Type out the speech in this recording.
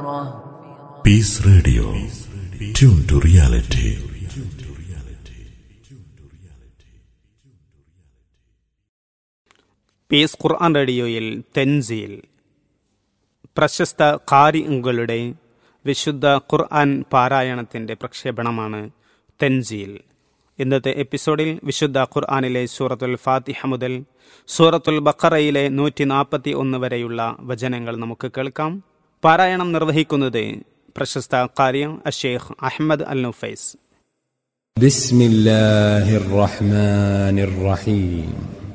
Peace Radio. Tune to reality. Peace Quran റേഡിയോയിൽ തെൻസീൽ പ്രശസ്ത കാരിങ്ങളുടെ വിശുദ്ധ ഖുർആൻ പാരായണത്തിന്റെ പ്രക്ഷേപണമാണ് തെൻസീൽ ഇന്നത്തെ എപ്പിസോഡിൽ വിശുദ്ധ ഖുർആനിലെ സൂറത്തുൽ ഫാത്തിഹ മുതൽ സൂറത്തുൽ ബഖറയിലെ നൂറ്റി നാൽപ്പത്തി ഒന്ന് വരെയുള്ള വചനങ്ങൾ നമുക്ക് കേൾക്കാം പാരായണം നിർവഹിക്കുന്നത് പ്രശസ്ത കാരി അഷേഖ് അഹമ്മദ് അൽ നുഫൈസ് بسم الله الرحمن الرحيم